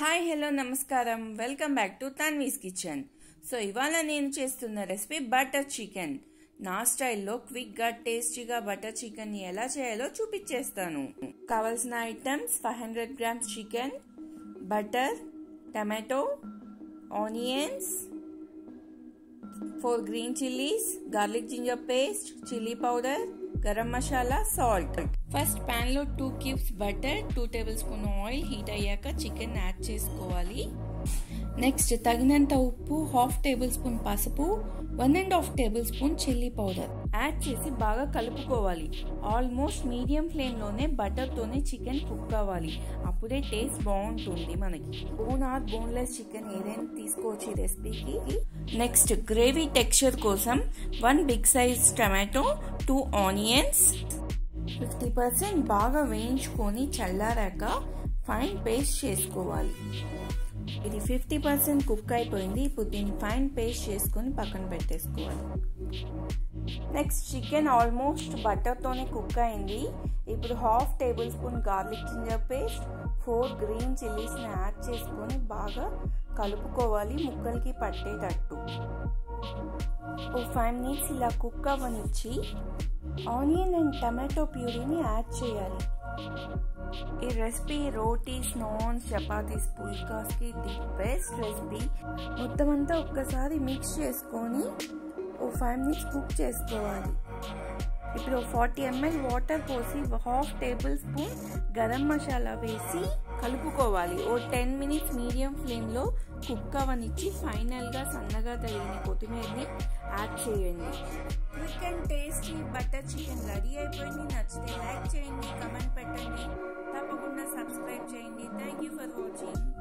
hi hello నమస్కారం welcome back to Tanvi's kitchen so ఇవాళ నేను చేస్తున్న రెసిపీ బటర్ చికెన్ నా స్టైల్లో క్విక్గా టేస్టీగా బటర్ చికెన్ ఎలా చేయాలో చూపించేస్తాను కావలసిన items five hundred grams chicken butter tomato onions four green chillies garlic ginger paste chilli powder garam masala salt first pan లో two cubes butter two tablespoon oil heat అయ్యాక చికెన్ యాడ్ చేసుకోవాలి next తగినంత ఉప్పు half tablespoon పసుపు one and half tablespoon chilli powder add చేసి బాగా కలుపుకోవాలి almost medium flame లోనే బటర్ తోనే చికెన్ కుక్ అవ్వాలి అప్పుడే టేస్ట్ బాగుంటుంది మనకి బోన్ ఆర్ బోన్లెస్ చికెన్ ఏదైనా తీసుకోవచ్చు ఈ రెసిపీకి నెక్స్ట్ గ్రేవీ టెక్స్చర్ కోసం one big size tomato two onions fifty percent బాగా వేయించుకొని చల్లారాక ఫైన్ పేస్ట్ చేసుకోవాలి ఇది ఫిఫ్టీ పర్సెంట్ కుక్ అయిపోయింది ఇప్పుడు దీన్ని ఫైన్ పేస్ట్ చేసుకొని పక్కన పెట్టేసుకోవాలి నెక్స్ట్ చికెన్ ఆల్మోస్ట్ బటర్తోనే కుక్ అయింది ఇప్పుడు half tablespoon garlic ginger paste four green చిల్లీస్ని యాడ్ చేసుకొని బాగా కలుపుకోవాలి ముక్కలకి పట్టేటట్టు ఓ ఫైవ్ మినిట్స్ ఇలా కుక్ అవ్వనిచ్చి ఆనియన్ అండ్ టమాటో ప్యూరీని యాడ్ చేయాలి ఈ రెసిపీ రోటీస్ నాన్స్ చపాతీస్ పుల్కాస్కి ది బెస్ట్ రెసిపీ మొత్తం అంతా ఒక్కసారి మిక్స్ చేసుకొని ఓ ఫైవ్ మినిట్స్ కుక్ చేసుకోవాలి ఇప్పుడు ఫార్టీ ఎంఎల్ వాటర్ పోసి half tablespoon garam masala వేసి కలుపుకోవాలి ఓ టెన్ మినిట్స్ మీడియం ఫ్లేమ్లో కుక్ అవనిచ్చి ఫైనల్గా సన్నగా తగిన కొత్తిమీరని యాడ్ చేయండి quick and tasty butter chicken ready అయిపోయింది నచ్చితే లైక్ చేయండి కమెంట్ పెట్టండి తప్పకుండా సబ్స్క్రైబ్ చేయండి థ్యాంక్ యూ ఫర్ వాచింగ్